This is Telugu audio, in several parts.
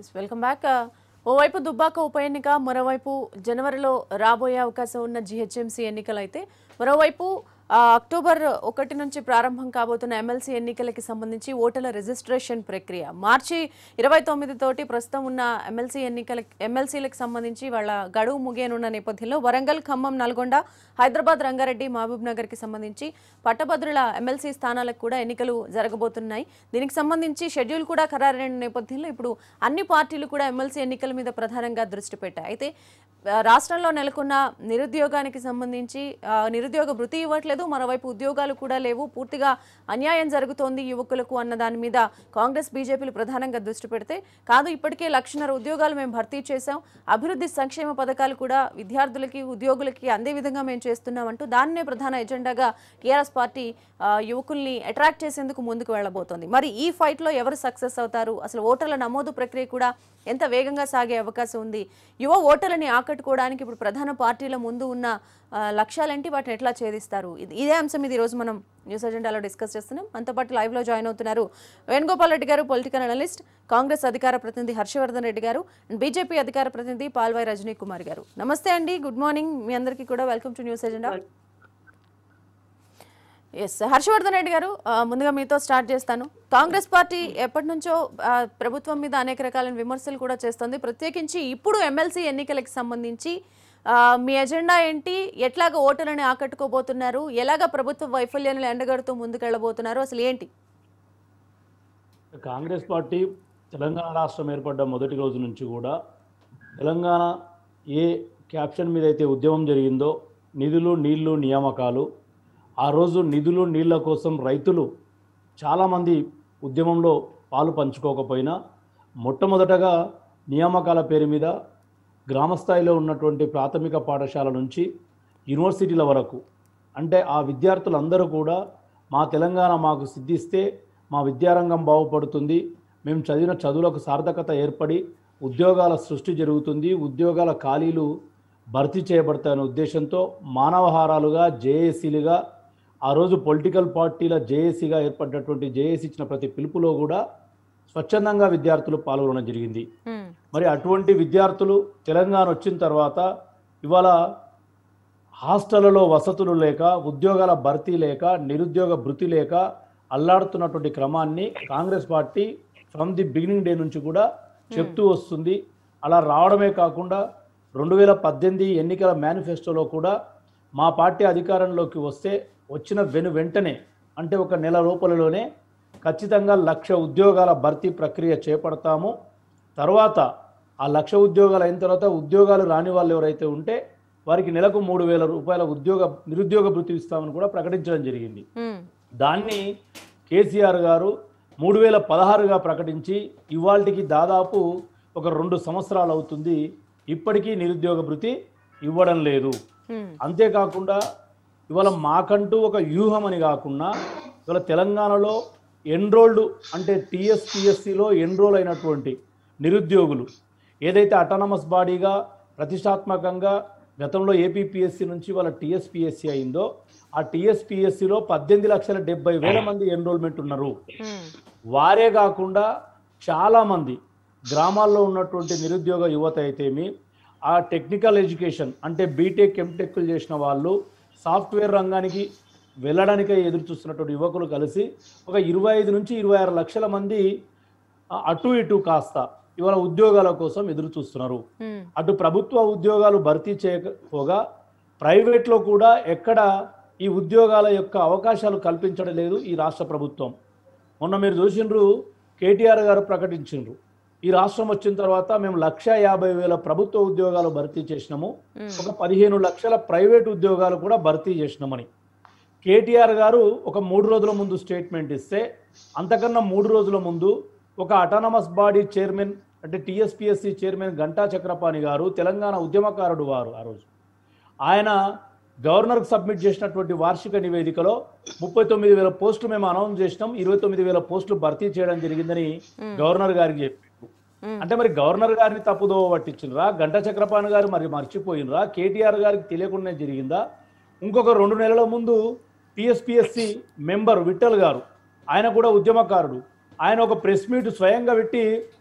ఎస్, వెల్కమ్ బ్యాక్ ఆ, ఓవైపు దుబ్బాక ఉప ఎన్నిక మరోవైపు జనవరిలో రాబోయే అవకాశం ఉన్న జిహెచ్ఎంసీ ఎన్నికలు అయితే మరోవైపు ఆ, అక్టోబర్ ఒకటి నుంచి ప్రారంభం కాబోతున్న ఎమ్మెల్సీ ఎన్నికలకి సంబంధించి ఓటర్ల రిజిస్ట్రేషన్ ప్రక్రియ మార్చి ఇరవై తొమ్మిది తోటి ప్రస్తుతం ఉన్న ఎమ్మెల్సీ ఎన్నికల ఎమ్మెల్సీలకు సంబంధించి వాళ్ళ గడువు ముగియనున్న నేపథ్యంలో వరంగల్ ఖమ్మం నల్గొండ హైదరాబాద్ రంగారెడ్డి మహబూబ్ నగర్కి సంబంధించి పట్టభద్రుల ఎమ్మెల్సీ స్థానాలకు కూడా ఎన్నికలు జరగబోతున్నాయి దీనికి సంబంధించి షెడ్యూల్ కూడా ఖరారైన నేపథ్యంలో ఇప్పుడు అన్ని పార్టీలు కూడా ఎమ్మెల్సీ ఎన్నికల మీద ప్రధానంగా దృష్టి పెట్టాయి అయితే ఆ, రాష్ట్రంలో నెలకొన్న నిరుద్యోగానికి సంబంధించి ఆ, నిరుద్యోగ భృతి ఇవ్వట్లేదు మరోవైపు ఉద్యోగాలు కూడా లేవు పూర్తిగా అన్యాయం జరుగుతోంది యువకులకు అన్న దాని మీద కాంగ్రెస్ బీజేపీలు ప్రధానంగా దృష్టి పెడితే కాదు ఇప్పటికే లక్షన్నర ఉద్యోగాలు మేము భర్తీ చేశాం అభివృద్ధి సంక్షేమ పథకాలు కూడా విద్యార్థులకి ఉద్యోగులకి అందే విధంగా మేము చేస్తున్నామంటూ దాన్నే ప్రధాన ఎజెండాగా టీఆర్ఎస్ పార్టీ ఆ, యువకుల్ని అట్రాక్ట్ చేసేందుకు ముందుకు వెళ్ళబోతోంది మరి ఈ ఫైట్లో ఎవరు సక్సెస్ అవుతారు అసలు ఓటర్ల నమోదు ప్రక్రియ కూడా ఎంత వేగంగా సాగే అవకాశం ఉంది యువ ఓటర్లని ఆకట్టుకోవడానికి ఇప్పుడు ప్రధాన పార్టీల ముందు ఉన్న ఆ, లక్ష్యాలేంటి వాటిని ఎట్లా ఛేదిస్తారు ఇది ఇదే అంశం ఇది ఈరోజు మనం న్యూస్ అజెండాలో డిస్కస్ చేస్తున్నాం అంతో పాటు లైవ్లో జాయిన్ అవుతున్నారు వేణుగోపాల్ రెడ్డి గారు పొలిటికల్ అనలిస్ట్ కాంగ్రెస్ అధికార ప్రతినిధి హర్షవర్ధన్ రెడ్డి గారు అండ్ బీజేపీ అధికార ప్రతినిధి పాల్వాయి రజనీ కుమార్ గారు నమస్తే అండి గుడ్ మార్నింగ్ మీ అందరికీ కూడా welcome to news agenda S Harshavardhan Reddy గారు ఆ, ముందుగా మీతో స్టార్ట్ చేస్తాను కాంగ్రెస్ పార్టీ ఎప్పటి నుంచో ఆ, ప్రభుత్వం మీద అనేక రకాలైన విమర్శలు కూడా చేస్తుంది ప్రత్యేకించి ఇప్పుడు ఎమ్మెల్సీ ఎన్నికలకు సంబంధించి ఆ, మీ ఎజెండా ఏంటి ఎట్లాగ ఓటర్లని ఆకట్టుకోబోతున్నారు ఎలాగ ప్రభుత్వ వైఫల్యాన్ని ఎండగడుతూ ముందుకెళ్ళబోతున్నారు అసలు ఏంటి కాంగ్రెస్ పార్టీ తెలంగాణ రాష్ట్రం ఏర్పడ్డ మొదటి రోజు నుంచి కూడా తెలంగాణ ఏ క్యాప్షన్ మీద అయితే ఉద్యమం జరిగిందో నిధులు నీళ్లు నియామకాలు ఆ రోజు నిధులు నీళ్ల కోసం రైతులు చాలామంది ఉద్యమంలో పాలు పంచుకోకపోయినా మొట్టమొదటగా నియామకాల పేరు మీద గ్రామస్థాయిలో ఉన్నటువంటి ప్రాథమిక పాఠశాల నుంచి యూనివర్సిటీల వరకు అంటే ఆ విద్యార్థులందరూ కూడా మా తెలంగాణ మాకు సిద్ధిస్తే మా విద్యారంగం బాగుపడుతుంది మేము చదివిన చదువులకు సార్థకత ఏర్పడి ఉద్యోగాల సృష్టి జరుగుతుంది ఉద్యోగాల ఖాళీలు భర్తీ చేయబడతాయనే ఉద్దేశంతో మానవహారాలుగా జేఏసీలుగా ఆ రోజు పొలిటికల్ పార్టీల జేఏసీగా ఏర్పడినటువంటి జేఏసీ ఇచ్చిన ప్రతి పిలుపులో కూడా స్వచ్ఛందంగా విద్యార్థులు పాల్గొనడం జరిగింది హ్మ్. మరి అటువంటి విద్యార్థులు తెలంగాణ వచ్చిన తర్వాత ఇవాళ హాస్టళ్లలో వసతులు లేక ఉద్యోగాల భర్తీ లేక నిరుద్యోగ భృతి లేక అల్లాడుతున్నటువంటి క్రమాన్ని Congress party from the beginning day నుంచి కూడా చెప్తూ వస్తుంది అలా రావడమే కాకుండా రెండు వేల పద్దెనిమిది ఎన్నికల మేనిఫెస్టోలో కూడా మా పార్టీ అధికారంలోకి వస్తే వచ్చిన వెను వెంటనే అంటే ఒక నెల లోపలలోనే ఖచ్చితంగా లక్ష ఉద్యోగాల భర్తీ ప్రక్రియ చేపడతాము తర్వాత ఆ లక్ష ఉద్యోగాలు అయిన తర్వాత ఉద్యోగాలు రాని వాళ్ళు ఎవరైతే ఉంటే వారికి నెలకు మూడు వేల రూపాయల ఉద్యోగ నిరుద్యోగ భృతి ఇస్తామని కూడా ప్రకటించడం జరిగింది హ్మ్. దాన్ని కేసీఆర్ గారు మూడు వేల పదహారుగా ప్రకటించి ఇవాళకి దాదాపు ఒక రెండు సంవత్సరాలు అవుతుంది ఇప్పటికీ నిరుద్యోగ భృతి ఇవ్వడం లేదు హ్మ్. అంతేకాకుండా ఇవాళ మాకంటూ ఒక వ్యూహం అని కాకుండా ఇవాళ తెలంగాణలో ఎన్రోల్డ్ అంటే టీఎస్పిఎస్సిలో ఎన్రోల్ అయినటువంటి నిరుద్యోగులు ఏదైతే అటానమస్ బాడీగా ప్రతిష్టాత్మకంగా గతంలో ఏపీపీఎస్సి నుంచి వాళ్ళ టీఎస్పిఎస్సి అయిందో ఆ టీఎస్పిఎస్సిలో పద్దెనిమిది లక్షల డెబ్బై వేల మంది ఎన్రోల్మెంట్ ఉన్నారు హ్మ్. వారే కాకుండా చాలామంది గ్రామాల్లో ఉన్నటువంటి నిరుద్యోగ యువత అయితేమి ఆ టెక్నికల్ ఎడ్యుకేషన్ అంటే బీటెక్ ఎంటెక్లు చేసిన వాళ్ళు సాఫ్ట్వేర్ రంగానికి వెళ్ళడానికై ఎదురు చూస్తున్నటువంటి యువకులు కలిసి ఒక ఇరవై ఐదు నుంచి ఇరవై ఆరు లక్షల మంది ఆ, అటు ఇటు కాస్త ఇవాళ ఉద్యోగాల కోసం ఎదురు చూస్తున్నారు హ్మ్. అటు ప్రభుత్వ ఉద్యోగాలు భర్తీ చేయకపోగా ప్రైవేట్లో కూడా ఎక్కడ ఈ ఉద్యోగాల యొక్క అవకాశాలు కల్పించడం లేదు ఈ రాష్ట్ర ప్రభుత్వం మొన్న మీరు చూసిండ్రు కేటీఆర్ గారు ప్రకటించిండ్రు ఈ రాష్ట్రం వచ్చిన తర్వాత మేము లక్ష యాభై వేల ప్రభుత్వ ఉద్యోగాలు భర్తీ చేసినాము హ్మ్. ఒక పదిహేను లక్షల ప్రైవేట్ ఉద్యోగాలు కూడా భర్తీ చేసినామని కేటీఆర్ గారు ఒక మూడు రోజుల ముందు స్టేట్మెంట్ ఇస్తే అంతకన్నా మూడు రోజుల ముందు ఒక అటానమస్ బాడీ చైర్మన్ అంటే టీఎస్పిఎస్సి చైర్మన్ గంటా చక్రపాణి గారు తెలంగాణ ఉద్యమకారుడు వారు ఆ రోజు ఆయన గవర్నర్కి సబ్మిట్ చేసినటువంటి వార్షిక నివేదికలో ముప్పై తొమ్మిది వేల పోస్టులు మేము అనౌన్స్ చేసినాం ఇరవై తొమ్మిది వేల పోస్టులు భర్తీ చేయడం జరిగిందని గవర్నర్ గారికి చెప్పారు హ్మ్. అంటే మరి గవర్నర్ గారిని తప్పుదోవ పట్టించినరా గంటా చక్రపాణి గారు మరి మర్చిపోయినరా కేటీఆర్ గారికి తెలియకుండా జరిగిందా ఇంకొక రెండు నెలల ముందు టిఎస్పిఎస్సి మెంబర్ విఠల్ గారు ఆయన కూడా ఉద్యమకారుడు ఆయన ఒక ప్రెస్ మీట్ స్వయంగా పెట్టి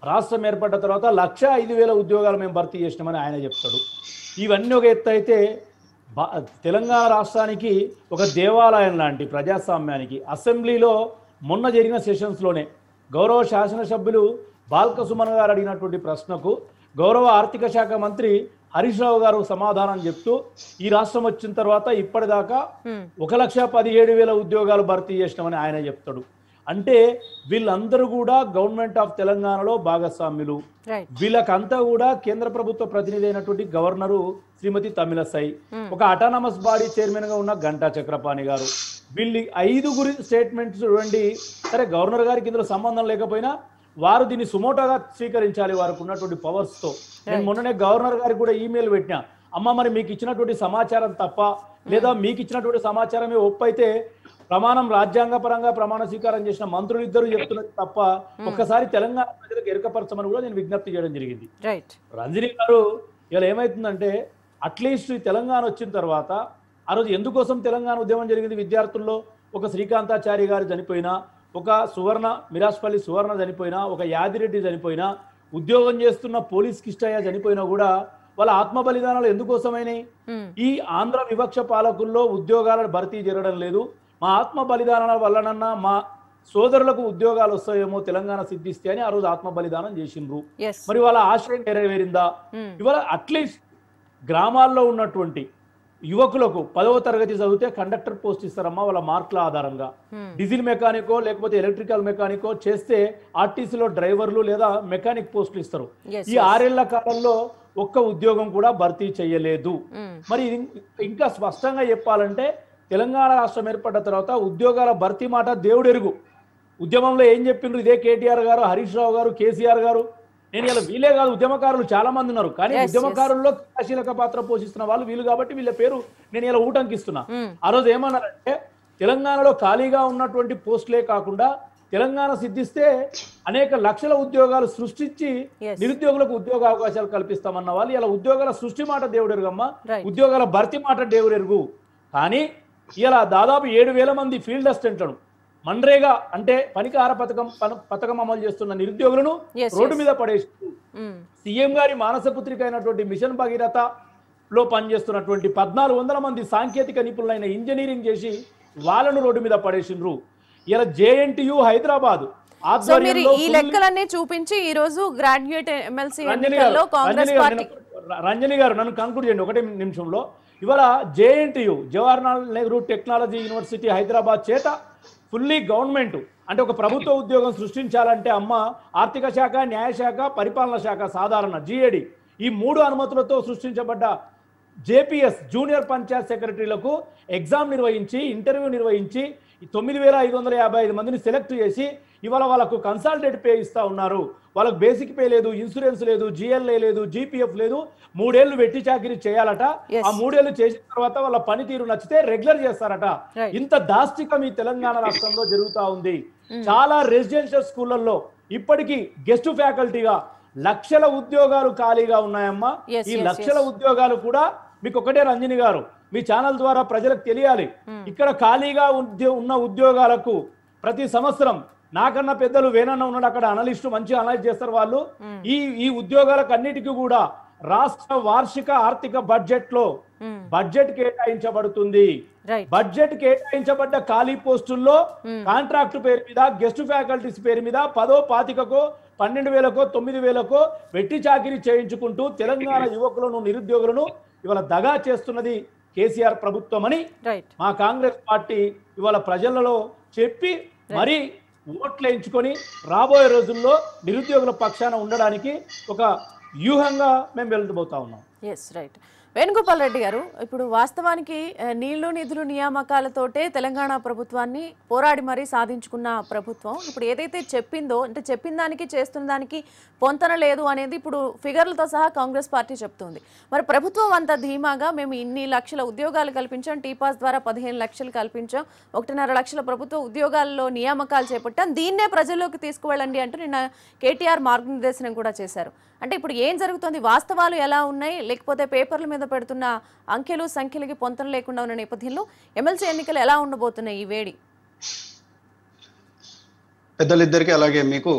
రాష్ట్రం ఏర్పడ్డ తర్వాత లక్ష ఐదు వేల ఉద్యోగాలు మేము భర్తీ చేసినామని ఆయన చెప్తాడు ఇవన్నీ ఒక ఎత్తు అయితే బా- తెలంగాణ రాష్ట్రానికి ఒక దేవాలయం లాంటి ప్రజాస్వామ్యానికి అసెంబ్లీలో మొన్న జరిగిన సెషన్స్లోనే గౌరవ శాసనసభ్యులు బాల్క సుమన్ గారు అడిగినటువంటి ప్రశ్నకు గౌరవ ఆర్థిక శాఖ మంత్రి హరీష్ రావు గారు సమాధానం చెప్తూ ఈ రాష్ట్రం వచ్చిన తర్వాత ఇప్పటిదాకా హ్మ్. ఒక లక్ష పదిహేడు వేల ఉద్యోగాలు భర్తీ చేసినామని ఆయన చెప్తాడు అంటే వీళ్ళందరూ కూడా గవర్నమెంట్ ఆఫ్ తెలంగాణలో భాగస్వామ్యులు రైట్ వీళ్ళకంతా కూడా కేంద్ర ప్రభుత్వ ప్రతినిధి అయినటువంటి గవర్నరు శ్రీమతి తమిళసై ఒక అటానమస్ బాడీ చైర్మన్ గా ఉన్న గంటా చక్రపాణి గారు వీళ్ళు ఐదుగురి స్టేట్మెంట్స్ చూడండి సరే గవర్నర్ గారికి ఇందులో సంబంధం లేకపోయినా వారు దీన్ని సుమోటోగా స్వీకరించాలి వారికి ఉన్నటువంటి పవర్స్ తో నేను మొన్ననే గవర్నర్ గారికి కూడా ఈమెయిల్ పెట్టినా అమ్మ మరి మీకు ఇచ్చినటువంటి సమాచారం తప్ప లేదా మీకు ఇచ్చినటువంటి సమాచారమే ఒప్పు అయితే ప్రమాణం రాజ్యాంగ పరంగా ప్రమాణ స్వీకారం చేసిన మంత్రులు ఇద్దరు చెప్తున్నది తప్ప ఒక్కసారి తెలంగాణ ప్రజలకు ఎరకపరచమని కూడా నేను విజ్ఞప్తి చేయడం జరిగింది రైట్ రంజని గారు ఇలా ఏమవుతుందంటే అట్లీస్ట్ ఈ తెలంగాణ వచ్చిన తర్వాత ఆ రోజు ఎందుకోసం తెలంగాణ ఉద్యమం జరిగింది విద్యార్థుల్లో ఒక శ్రీకాంతాచారి గారు చనిపోయినా ఒక సువర్ణ మిరాస్పల్లి సువర్ణ చనిపోయినా ఒక యాదిరెడ్డి చనిపోయినా ఉద్యోగం చేస్తున్న పోలీస్ కిష్టయ్య చనిపోయినా కూడా వాళ్ళ ఆత్మ బలిదానాలు ఎందుకోసమైనాయి హ్మ్. ఈ ఆంధ్ర వివక్ష పాలకుల్లో ఉద్యోగాల భర్తీ జరగడం లేదు మా ఆత్మ బలిదానాల వల్లనన్నా మా సోదరులకు ఉద్యోగాలు వస్తాయేమో తెలంగాణ సిద్ధిస్తే అని ఆ రోజు ఆత్మ బలిదానం చేసిండ్రు ఎస్ మరి వాళ్ళ ఆశయం నెరవేరిందా హ్మ్. ఇవాళ అట్లీస్ట్ గ్రామాల్లో ఉన్నటువంటి యువకులకు పదవ తరగతి చదివితే కండక్టర్ పోస్ట్ ఇస్తారమ్మా వాళ్ళ మార్కుల ఆధారంగా హ్మ్. డీజిల్ మెకానికో లేకపోతే ఎలక్ట్రికల్ మెకానికో చేస్తే ఆర్టీసీలో డ్రైవర్లు లేదా మెకానిక్ పోస్టులు ఇస్తారు Yes, ఈ ఆరేళ్ల కాలంలో ఒక్క ఉద్యోగం కూడా భర్తీ చేయలేదు హ్మ్. మరి ఇది ఇంకా స్పష్టంగా చెప్పాలంటే తెలంగాణ రాష్ట్రం ఏర్పడ్డ తర్వాత ఉద్యోగాల భర్తీ మాట దేవుడెరుగు ఉద్యమంలో ఏం చెప్పిండ్రు ఇదే కేటీఆర్ గారు హరీష్ రావు గారు కేసీఆర్ గారు నేను ఇలా వీలే కాదు ఉద్యమకారులు చాలా మంది ఉన్నారు కానీ Yes, yes. ఉద్యమకారుల్లో క్రియాశీలక పాత్ర పోషిస్తున్న వాళ్ళు వీళ్ళు కాబట్టి వీళ్ళ పేరు నేను ఇలా ఊటంకిస్తున్నా హ్మ్. ఆ రోజు ఏమన్నారంటే తెలంగాణలో ఖాళీగా ఉన్నటువంటి పోస్టులే కాకుండా తెలంగాణ సిద్ధిస్తే అనేక లక్షల ఉద్యోగాలు సృష్టించి Yes. నిరుద్యోగులకు ఉద్యోగ అవకాశాలు కల్పిస్తామన్న వాళ్ళు ఇలా ఉద్యోగాల సృష్టి మాట దేవుడెరుగమ్మ Right. ఉద్యోగాల భర్తీ మాట దేవుడెరుగు కానీ ఇలా దాదాపు ఏడు వేల మంది ఫీల్డ్ అసిస్టెంట్లను మన్రేగా అంటే పనికార పథకం పన- పథకం అమలు చేస్తున్న నిరుద్యోగులను Yes, రోడ్డు yes. మీద పడేసి హ్మ్. సీఎం గారి మానసపుత్రిక అయినటువంటి మిషన్ భగీరథ లో పనిచేస్తున్నటువంటి పద్నాలుగు వందల మంది సాంకేతిక నిపుణులైన ఇంజనీరింగ్ చేసి వాళ్ళను రోడ్డు మీద పడేసిండ్రు ఇలా జేఎన్టీయు హైదరాబాద్ సో మీరు ఆధ్వర్యంలో ఈ లెక్కలన్నీ చూపించి ఈ రోజు గ్రాడ్యుయేట్ ఎమ్మెల్సీ రంజని ఎన్నికల్లో గారు కాంగ్రెస్ రంజని గారు పార్టీ నేను- రంజని గారు నన్ను కంక్లూడ్ చేయండి ఒకటే నిమిషంలో ఇవాళ JNTU Jawaharlal Nehru technology university Hyderabad చేత ఫుల్లీ గవర్నమెంట్ అంటే ఒక ప్రభుత్వ ఉద్యోగం సృష్టించాలంటే అమ్మ ఆర్థిక శాఖ న్యాయశాఖ పరిపాలన శాఖ సాధారణ జిఏడి ఈ మూడు అనుమతులతో సృష్టించబడ్డ జేపీఎస్ జూనియర్ పంచాయత్ సెక్రటరీలకు ఎగ్జామ్ నిర్వహించి ఇంటర్వ్యూ నిర్వహించి ఈ తొమ్మిది వేల ఐదు వందల యాభై ఐదు మందిని సెలెక్ట్ చేసి ఇవాళ వాళ్ళకు కన్సల్టేట్ పే ఇస్తా ఉన్నారు వాళ్ళకు బేసిక్ పే లేదు ఇన్సూరెన్స్ లేదు జిఎల్ఏ లేదు జీపీఎఫ్ లేదు మూడేళ్లు వెట్టి చాకిరీ చేయాలట Yes. ఆ మూడేళ్లు చేసిన తర్వాత వాళ్ళ పనితీరు నచ్చితే రెగ్యులర్ చేస్తారట Right. ఇంత దాష్టికం ఈ తెలంగాణ రాష్ట్రంలో జరుగుతా ఉంది చాలా రెసిడెన్షియల్ స్కూళ్ళల్లో ఇప్పటికీ గెస్ట్ ఫ్యాకల్టీగా లక్షల ఉద్యోగాలు ఖాళీగా ఉన్నాయమ్మా Yes, ఈ yes, లక్షల ఉద్యోగాలు కూడా మీకు ఒకటే రంజని గారు మీ ఛానల్ ద్వారా ప్రజలకు తెలియాలి ఇక్కడ ఖాళీగా ఉద్యో- ఉన్న ఉద్యోగాలకు ప్రతి సంవత్సరం నాకన్నా పెద్దలు వేనన్న ఉన్నాడు అక్కడ అనలిస్టు మంచి అనలైజ్ చేస్తారు వాళ్ళు ఈ ఈ ఉద్యోగాలకు అన్నిటికీ కూడా రాష్ట్ర వార్షిక ఆర్థిక బడ్జెట్ లో Hmm. బడ్జెట్ కేటాయించబడుతుంది రైట్ బడ్జెట్ కేటాయించబడ్డ ఖాళీ పోస్టుల్లో కాంట్రాక్ట్ పేరు మీద గెస్ట్ ఫ్యాకల్టీస్ పేరు మీద పదో పాతికకో పన్నెండు వేలకో తొమ్మిది వేలకో వెట్టి చాకిరీ చేయించుకుంటూ తెలంగాణ యువకులను నిరుద్యోగులను ఇవాళ దగా చేస్తున్నది కేసీఆర్ ప్రభుత్వం అని రైట్ మా కాంగ్రెస్ పార్టీ ఇవాళ ప్రజలలో చెప్పి మరీ ఓట్లు వేయించుకొని రాబోయే రోజుల్లో నిరుద్యోగుల పక్షాన ఉండడానికి ఒక వ్యూహంగా మేము వెళ్ళబోతా ఉన్నాం ఎస్ రైట్ వేణుగోపాల్ రెడ్డి గారు ఇప్పుడు వాస్తవానికి ఆ, నీళ్లు నిధులు నియామకాలతోటే తెలంగాణ ప్రభుత్వాన్ని పోరాడి మరీ సాధించుకున్న ప్రభుత్వం ఇప్పుడు ఏదైతే చెప్పిందో అంటే చెప్పిన దానికి చేస్తున్న దానికి పొంతన లేదు అనేది ఇప్పుడు ఫిగర్లతో సహా కాంగ్రెస్ పార్టీ చెప్తుంది మరి ప్రభుత్వం అంత ధీమాగా మేము ఇన్ని లక్షల ఉద్యోగాలు కల్పించాం టీపాస్ ద్వారా పదిహేను లక్షలు కల్పించాం ఒకటిన్నర లక్షల ప్రభుత్వ ఉద్యోగాల్లో నియామకాలు చేపట్టాం దీన్నే ప్రజల్లోకి తీసుకువెళ్ళండి అంటూ నిన్న కేటీఆర్ మార్గనిర్దేశనం కూడా చేశారు అంటే ఇప్పుడు ఏం జరుగుతుంది వాస్తవాలు ఎలా ఉన్నాయి లేకపోతే పేపర్ల మీద పెడుతున్న అంకెలు సంఖ్యలకి పొంతన లేకుండా ఉన్న నేపథ్యంలో ఎమ్మెల్సీ ఎన్నికలు ఎలా ఉండబోతున్నాయి ఈ వేడి పెద్దలిద్దరికీ అలాగే మీకు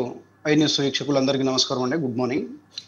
ఐ న్యూస్ వీక్షకులందరికీ నమస్కారం అండి good morning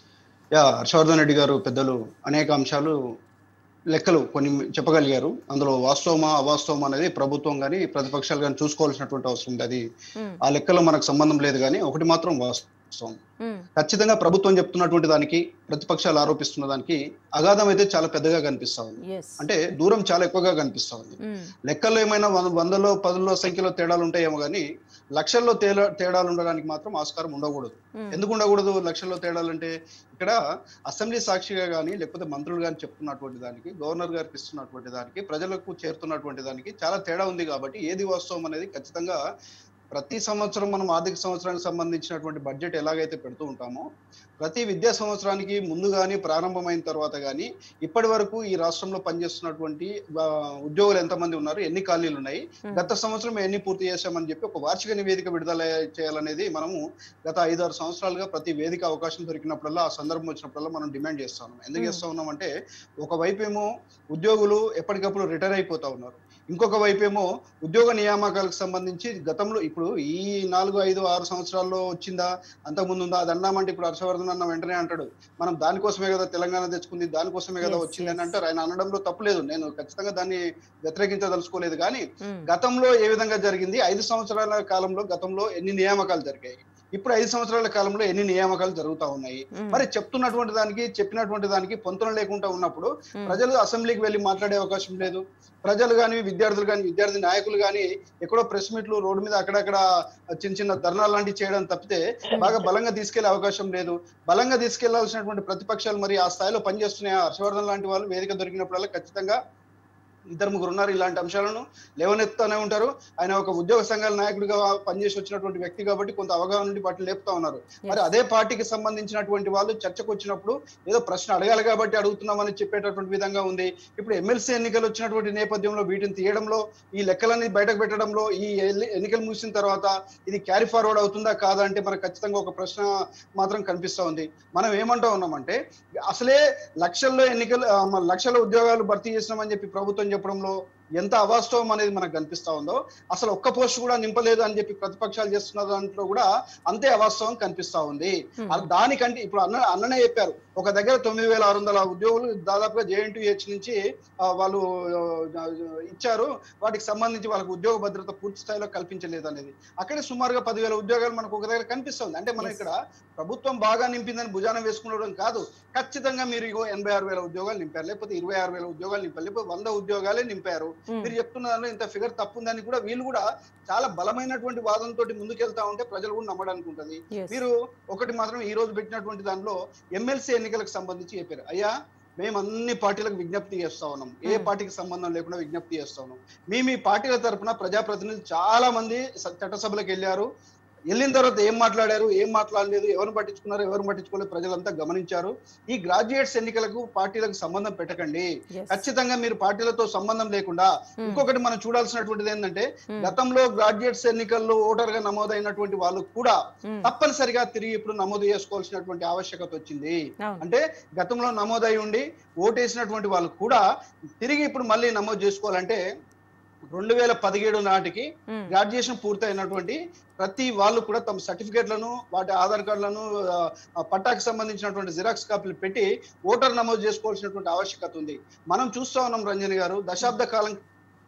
yeah Harshavardhan Reddy గారు పెద్దలు అనేక అంశాలు లెక్కలు కొన్ని చెప్పగలిగారు అందులో వాస్తవమా అవాస్తవమా అనేది ప్రభుత్వం కానీ ప్రతిపక్షాలు కానీ చూసుకోవాల్సినటువంటి అవసరం ఉంది అది ఉమ్, ఆ లెక్కలో మనకు సంబంధం లేదు కానీ ఒకటి మాత్రం వాస్తవం ఉమ్, ఖచ్చితంగా ప్రభుత్వం చెప్తున్నటువంటి దానికి ప్రతిపక్షాలు ఆరోపిస్తున్న దానికి అగాధం అయితే చాలా పెద్దగా కనిపిస్తా ఉంది yes. అంటే దూరం చాలా ఎక్కువగా కనిపిస్తా ఉంది ఉమ్, లెక్కల్లో ఏమైనా వంద- వందలో పదుల్లో సంఖ్యలో తేడాలు ఉంటాయేమో కానీ లక్షల్లో తేడా తేడాలు ఉండడానికి మాత్రం ఆస్కారం ఉండకూడదు ఉమ్, ఎందుకు ఉండకూడదు లక్షల్లో తేడాలు అంటే ఇక్కడ అసెంబ్లీ సాక్షిగా కానీ లేకపోతే మంత్రులు కానీ చెప్తున్నటువంటి దానికి గవర్నర్ గారికి ఇస్తున్నటువంటి దానికి ప్రజలకు చేరుతున్నటువంటి దానికి చాలా తేడా ఉంది కాబట్టి ఏది వాస్తవం అనేది ఖచ్చితంగా ప్రతి సంవత్సరం మనం ఆర్థిక సంవత్సరానికి సంబంధించినటువంటి బడ్జెట్ ఎలాగైతే పెడుతూ ఉంటామో ప్రతి విద్యా సంవత్సరానికి ముందు కానీ ప్రారంభమైన తర్వాత కానీ ఇప్పటి వరకు ఈ రాష్ట్రంలో పనిచేస్తున్నటువంటి ఆ, ఉద్యోగులు ఎంతమంది ఉన్నారు ఎన్ని ఖాళీలు ఉన్నాయి ఉమ్, గత సంవత్సరం ఎన్ని పూర్తి చేశామని చెప్పి ఒక వార్షిక నివేదిక విడుదల చేయాలనేది మనము గత ఐదారు సంవత్సరాలుగా ప్రతి వేదిక అవకాశం దొరికినప్పుడల్లా ఆ సందర్భం వచ్చినప్పుడల్లా మనం డిమాండ్ చేస్తా ఉన్నాం ఎందుకు Hmm. చేస్తా ఉన్నాం అంటే ఒకవైపు ఏమో ఉద్యోగులు ఎప్పటికప్పుడు రిటైర్ అయిపోతా ఉన్నారు ఇంకొక వైపు ఏమో ఉద్యోగ నియామకాలకు సంబంధించి గతంలో ఇప్పుడు ఈ నాలుగు ఐదు ఆరు సంవత్సరాల్లో వచ్చిందా అంతకుముందు ఉందా అది అన్నామంటే ఇప్పుడు హర్షవర్ధన్ అన్న వెంటనే అంటాడు మనం దానికోసమే కదా తెలంగాణ తెచ్చుకుంది దానికోసమే కదా Yes, వచ్చింది అని yes. అంటారు ఆయన అనడంలో తప్పులేదు నేను ఖచ్చితంగా దాన్ని వ్యతిరేకించదలుచుకోలేదు కానీ ఉమ్, గతంలో ఏ విధంగా జరిగింది ఐదు సంవత్సరాల కాలంలో గతంలో ఎన్ని నియామకాలు జరిగాయి ఇప్పుడు ఐదు సంవత్సరాల కాలంలో ఎన్ని నియామకాలు జరుగుతా ఉన్నాయి ఉమ్, మరి చెప్తున్నటువంటి దానికి చెప్పినటువంటి దానికి పొంతన లేకుండా ఉన్నప్పుడు ఉమ్, ప్రజలు అసెంబ్లీకి వెళ్ళి మాట్లాడే అవకాశం లేదు ప్రజలు కానీ విద్యార్థులు కానీ విద్యార్థి నాయకులు కానీ ఎక్కడో ప్రెస్ మీట్లు రోడ్డు మీద అక్కడక్కడ చిన్న చిన్న ధర్నాలు లాంటివి చేయడం తప్పితే బాగా బలంగా తీసుకెళ్లే అవకాశం లేదు బలంగా తీసుకెళ్లాల్సినటువంటి ప్రతిపక్షాలు మరి ఆ స్థాయిలో పనిచేస్తున్నాయి హర్షవర్ధన్ లాంటి వాళ్ళు వేదిక దొరికినప్పుడల్లా ఖచ్చితంగా ఇద్దరు ముగ్గురు ఉన్నారు ఇలాంటి అంశాలను లేవనెత్తానే ఉంటారు ఆయన ఒక ఉద్యోగ సంఘాల నాయకుడిగా పనిచేసి వచ్చినటువంటి వ్యక్తి కాబట్టి కొంత అవగాహన నుండి వాటిని లేపుతా ఉన్నారు మరి yes. అదే పార్టీకి సంబంధించినటువంటి వాళ్ళు చర్చకు వచ్చినప్పుడు ఏదో ప్రశ్న అడగాలి కాబట్టి అడుగుతున్నామని చెప్పేటటువంటి విధంగా ఉంది ఇప్పుడు ఎమ్మెల్సీ ఎన్నికలు వచ్చినటువంటి నేపథ్యంలో వీటిని తీయడంలో ఈ లెక్కలన్నీ బయటకు పెట్టడంలో ఈ ఎల్లి- ఎన్నికలు ముగిసిన తర్వాత ఇది క్యారీ ఫార్వర్డ్ అవుతుందా కాదా అంటే మనకు ఖచ్చితంగా ఒక ప్రశ్న మాత్రం కనిపిస్తా ఉంది మనం ఏమంటా ఉన్నామంటే అసలే లక్షల్లో ఎన్నికలు ఆ, మన లక్షల ఉద్యోగాలు భర్తీ చేసినామని చెప్పి ప్రభుత్వం చెప్పడంలో ఎంత అవాస్తవం అనేది మనకు కనిపిస్తా ఉందో అసలు ఒక్క పోస్ట్ కూడా నింపలేదు అని చెప్పి ప్రతిపక్షాలు చేస్తున్న దాంట్లో కూడా అంతే అవాస్తవం కనిపిస్తా ఉంది ఉమ్, అది దానికంటే ఇప్పుడు అన్న అన్ననే చెప్పారు ఒక దగ్గర తొమ్మిది వేల ఆరు వందల ఉద్యోగులు దాదాపుగా జేఎన్టీహెచ్ నుంచి ఆ, వాళ్ళు ఆ, ఇచ్చారు వాటికి సంబంధించి వాళ్ళకి ఉద్యోగ భద్రత పూర్తి స్థాయిలో కల్పించలేదు అనేది అక్కడే సుమారుగా పదివేల ఉద్యోగాలు మనకు ఒక దగ్గర కనిపిస్తుంది అంటే మనం Yes. ఇక్కడ ప్రభుత్వం బాగా నింపిందని భుజానం వేసుకునడం కాదు ఖచ్చితంగా మీరు ఇగో ఎనభై ఆరు వేల ఉద్యోగాలు నింపారు లేకపోతే ఇరవై ఆరు వేల ఉద్యోగాలు నింపారు లేకపోతే వంద ఉద్యోగాలే నింపారు ఉమ్, మీరు చెప్తున్న దానిలో ఇంత ఫిగర్ తప్పు ఉందని కూడా వీళ్ళు కూడా చాలా బలమైనటువంటి వాదనతో ముందుకెళ్తా ఉంటే ప్రజలు కూడా నమ్మడానికి ఉంటది yes. మీరు ఒకటి మాత్రం ఈ రోజు పెట్టినటువంటి దానిలో ఎమ్మెల్సీ ఎన్నికలకు సంబంధించి చెప్పారు అయ్యా మేము అన్ని పార్టీలకు విజ్ఞప్తి చేస్తా ఉన్నాం ఏ Hmm. పార్టీకి సంబంధం లేకుండా విజ్ఞప్తి చేస్తా ఉన్నాం మీ మీ పార్టీల తరపున ప్రజాప్రతినిధులు చాలా మంది స- చట్టసభలకు వెళ్ళారు వెళ్ళిన తర్వాత ఏం మాట్లాడారు ఏం మాట్లాడలేదు ఎవరు పట్టించుకున్నారు ఎవరు పట్టించుకోలేదు ప్రజలంతా గమనించారు ఈ గ్రాడ్యుయేట్స్ ఎన్నికలకు పార్టీలకు సంబంధం పెట్టకండి yes. ఖచ్చితంగా మీరు పార్టీలతో సంబంధం లేకుండా ఉమ్, ఇంకొకటి మనం చూడాల్సినటువంటిది ఏంటంటే ఉమ్, గతంలో గ్రాడ్యుయేట్స్ ఎన్నికల్లో ఓటర్ గా నమోదైనటువంటి వాళ్ళు కూడా ఉమ్, తప్పనిసరిగా తిరిగి ఇప్పుడు నమోదు చేసుకోవాల్సినటువంటి ఆవశ్యకత వచ్చింది అవును. అంటే గతంలో నమోదై ఉండి ఓటేసినటువంటి వాళ్ళు కూడా తిరిగి ఇప్పుడు మళ్ళీ నమోదు చేసుకోవాలంటే రెండు వేల పదిహేడు నాటికి ఉమ్, గ్రాడ్యుయేషన్ పూర్తయినటువంటి ప్రతి వాళ్ళు కూడా తమ సర్టిఫికేట్లను వాటి ఆధార్ కార్డులను ఆ, ఆ, పట్టాకి సంబంధించినటువంటి జిరాక్స్ కాపీలు పెట్టి ఓటర్ నమోదు చేసుకోవాల్సినటువంటి ఆవశ్యకత ఉంది మనం చూస్తా ఉన్నాం రంజన్ గారు దశాబ్ద కాలం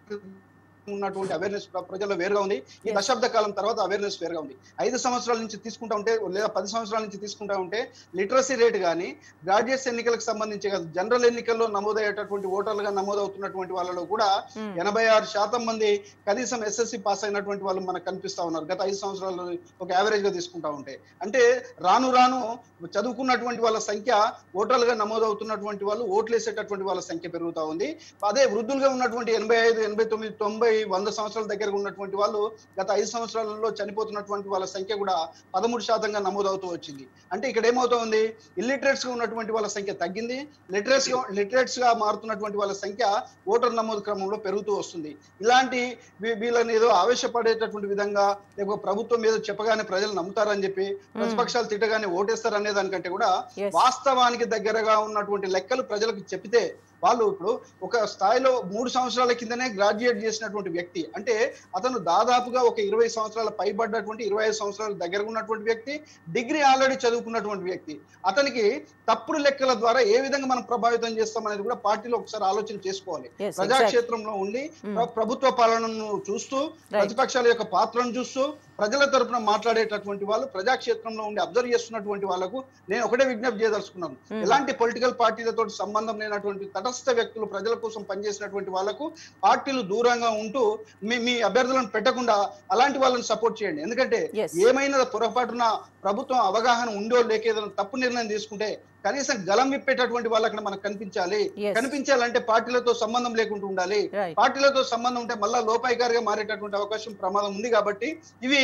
ఉన్నటువంటి అవేర్నెస్ ప్రజల్లో వేరుగా ఉంది ఈ Yes. దశాబ్ద కాలం తర్వాత అవేర్నెస్ వేరుగా ఉంది ఐదు సంవత్సరాల నుంచి తీసుకుంటా ఉంటే లేదా పది సంవత్సరాల నుంచి తీసుకుంటా ఉంటే లిటరసీ రేట్ కానీ గ్రాడ్యుయేట్స్ ఎన్నికలకు సంబంధించి కాదు జనరల్ ఎన్నికల్లో నమోదయ్యేటటువంటి ఓటర్లుగా నమోదవుతున్నటువంటి వాళ్ళలో కూడా ఉమ్, ఎనభై ఆరు శాతం మంది కనీసం ఎస్ఎస్సి పాస్ అయినటువంటి వాళ్ళు మనకు కనిపిస్తా ఉన్నారు గత ఐదు సంవత్సరాలు ఒక యావరేజ్ గా తీసుకుంటా ఉంటే అంటే రాను రాను చదువుకున్నటువంటి వాళ్ళ సంఖ్య ఓటర్లుగా నమోదవుతున్నటువంటి వాళ్ళు ఓట్లు వేసేటటువంటి వాళ్ళ సంఖ్య పెరుగుతా ఉంది అదే వృద్ధులుగా ఉన్నటువంటి ఎనభై ఐదు ఎనభై తొమ్మిది తొంభై వంద సంవత్సరాల దగ్గర ఉన్నటువంటి వాళ్ళు గత ఐదు సంవత్సరాలలో చనిపోతున్నటువంటి వాళ్ళ సంఖ్య కూడా పదమూడు శాతంగా నమోదవుతూ వచ్చింది అంటే ఇక్కడ ఏమవుతోంది ఇల్లిటరేట్స్ గా ఉన్నటువంటి వాళ్ళ సంఖ్య తగ్గింది లిటరేట్స్ గా లిటరేట్స్ గా మారుతున్నటువంటి వాళ్ళ సంఖ్య ఓటర్ నమోదు క్రమంలో పెరుగుతూ వస్తుంది ఇలాంటి వీ- వీళ్ళని ఏదో ఆవేశపడేటటువంటి విధంగా లేకపోతే ప్రభుత్వం ఏదో చెప్పగానే ప్రజలు నమ్ముతారని చెప్పి ప్రతిపక్షాలు తిట్టగానే ఓటేస్తారు అనే దానికంటే కూడా yes. వాస్తవానికి దగ్గరగా ఉన్నటువంటి లెక్కలు ప్రజలకు చెప్తే వాళ్ళు ఇప్పుడు ఒక స్థాయిలో మూడు సంవత్సరాల కిందనే గ్రాడ్యుయేట్ చేసినటువంటి వ్యక్తి అంటే అతను దాదాపుగా ఒక ఇరవై సంవత్సరాల పైబడ్డటువంటి ఇరవై ఐదు సంవత్సరాల దగ్గర ఉన్నటువంటి వ్యక్తి డిగ్రీ ఆల్రెడీ చదువుకున్నటువంటి వ్యక్తి అతనికి తప్పుడు లెక్కల ద్వారా ఏ విధంగా మనం ప్రభావితం చేస్తాం అనేది కూడా పార్టీలో ఒకసారి ఆలోచన చేసుకోవాలి Yes, exactly. ప్రజాక్షేత్రంలో ఉండి ప్ర- ప్రభుత్వ పాలనను చూస్తూ ప్రతిపక్షాల యొక్క పాత్రను చూస్తూ ప్రజల తరపున మాట్లాడేటటువంటి వాళ్ళు ప్రజాక్షేత్రంలో ఉండి అబ్జర్వ్ చేస్తున్నటువంటి వాళ్ళకు నేను ఒకటే విజ్ఞప్తి చేయదలుచుకున్నాను Hmm. ఎలాంటి పొలిటికల్ పార్టీలతో సంబంధం లేనటువంటి తటస్థ వ్యక్తులు ప్రజల కోసం పనిచేసినటువంటి వాళ్ళకు పార్టీలు దూరంగా ఉంటూ మీ మీ అభ్యర్థులను పెట్టకుండా అలాంటి వాళ్ళని సపోర్ట్ చేయండి ఎందుకంటే Yes. ఏమైనా పొరపాటున ప్రభుత్వం అవగాహన ఉందో లేక ఏదైనా తప్పు నిర్ణయం తీసుకుంటే కనీసం గలం విప్పేటటువంటి వాళ్ళు అక్కడ మనకు కనిపించాలి Yes. కనిపించాలంటే పార్టీలతో సంబంధం లేకుండా ఉండాలి Right. పార్టీలతో సంబంధం ఉంటే మళ్ళా లోపాయికారిగా మారేటటువంటి అవకాశం ప్రమాదం ఉంది కాబట్టి ఇవి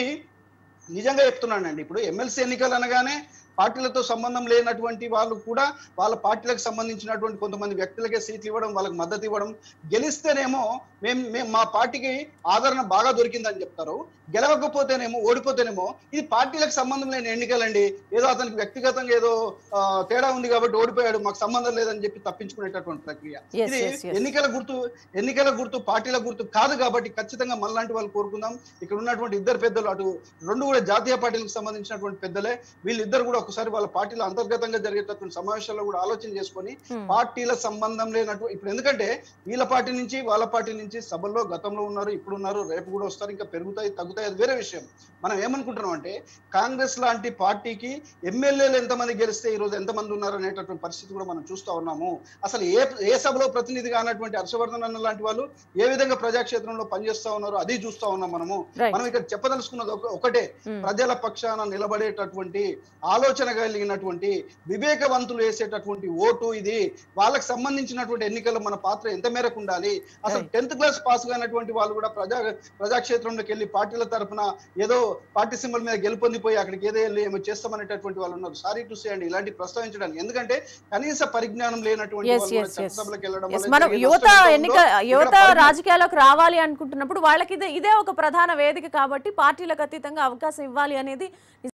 నిజంగా చెప్తున్నానండి ఇప్పుడు ఎమ్మెల్సీ ఎన్నికలు అనగానే పార్టీలతో సంబంధం లేనటువంటి వాళ్ళు కూడా వాళ్ళ పార్టీలకు సంబంధించినటువంటి కొంతమంది వ్యక్తులకే సీట్లు ఇవ్వడం వాళ్ళకి మద్దతు ఇవ్వడం గెలిస్తేనేమో మేము మేము మా పార్టీకి ఆదరణ బాగా దొరికిందని చెప్తారు గెలవకపోతేనేమో ఓడిపోతేనేమో ఇది పార్టీలకు సంబంధం లేని ఎన్నికలండి ఏదో అతనికి వ్యక్తిగతంగా ఏదో ఆ, తేడా ఉంది కాబట్టి ఓడిపోయాడు మాకు సంబంధం లేదని చెప్పి తప్పించుకునేటటువంటి ప్రక్రియ Yes, ఇది yes, yes. ఎన్నికల గుర్తు ఎన్నికల గుర్తు పార్టీల గుర్తు కాదు కాబట్టి ఖచ్చితంగా మనలాంటి వాళ్ళు కోరుకుందాం ఇక్కడ ఉన్నటువంటి ఇద్దరు పెద్దలు అటు రెండు కూడా జాతీయ పార్టీలకు సంబంధించినటువంటి పెద్దలే వీళ్ళిద్దరు కూడా ఒకసారి వాళ్ళ పార్టీల అంతర్గతంగా జరిగేటటువంటి సమావేశాల్లో కూడా ఆలోచన చేసుకొని Hmm. పార్టీల సంబంధం లేనట్టు ఇప్పుడు ఎందుకంటే వీళ్ళ పార్టీ నుంచి వాళ్ళ పార్టీ నుంచి సభల్లో గతంలో ఉన్నారు ఇప్పుడు ఉన్నారు రేపు కూడా వస్తారు ఇంకా పెరుగుతాయి తగ్గుతాయి అది వేరే విషయం మనం ఏమనుకుంటున్నాం అంటే కాంగ్రెస్ లాంటి పార్టీకి ఎమ్మెల్యేలు ఎంతమంది గెలిస్తే ఈ రోజు ఎంతమంది ఉన్నారు అనేటటువంటి పరిస్థితి కూడా మనం చూస్తా ఉన్నాము అసలు ఏ ఏ సభలో ప్రతినిధిగా అన్నటువంటి హర్షవర్ధన్ అన్న లాంటి వాళ్ళు ఏ విధంగా ప్రజాక్షేత్రంలో పనిచేస్తా ఉన్నారో అది చూస్తా ఉన్నాం మనము Right. మనం ఇక్కడ చెప్పదలుచుకున్నది ఒక- ఒకటే Hmm. ప్రజల పక్షాన నిలబడేటటువంటి ఆలోచన కలిగినటువంటి వివేకవంతులు వేసేటటువంటి ఓటు ఇది వాళ్ళకి సంబంధించినటువంటి ఎన్నికల్లో మన పాత్ర ఎంత మేరకు ఉండాలి అసలు Right. టెన్త్ క్లాస్ పాస్ కానటువంటి వాళ్ళు కూడా ప్రజా ప్రజాక్షేత్రంలోకి వెళ్ళి పార్టీల తరపున ఏదో పార్టీ సింబల్ మీద గెలుపొందిపోయి అక్కడికి ఏదో వెళ్ళి ఏమో చేస్తామనేటటువంటి వాళ్ళు ఉన్నారు సారీ టు సే అండి ఇలాంటి ప్రస్తావించడానికి ఎందుకంటే కనీస పరిజ్ఞానం లేనటువంటి Yes, వాళ్ళు కూడా yes, yes. చట్టసభలకు వెళ్ళడం Yes, వల్ల మనం జరిగే యువత నష్టం ఎంత ఎన్నిక ఉందో ఇక్కడ యువత పరిజ్ఞానం- రాజకీయాల్లోకి రావాలి అనుకుంటున్నప్పుడు వాళ్ళకి ఇదే ఇదే ఒక ప్రధాన వేదిక కాబట్టి పార్టీలకు అతీతంగా అవకాశం ఇవ్వాలి అనేది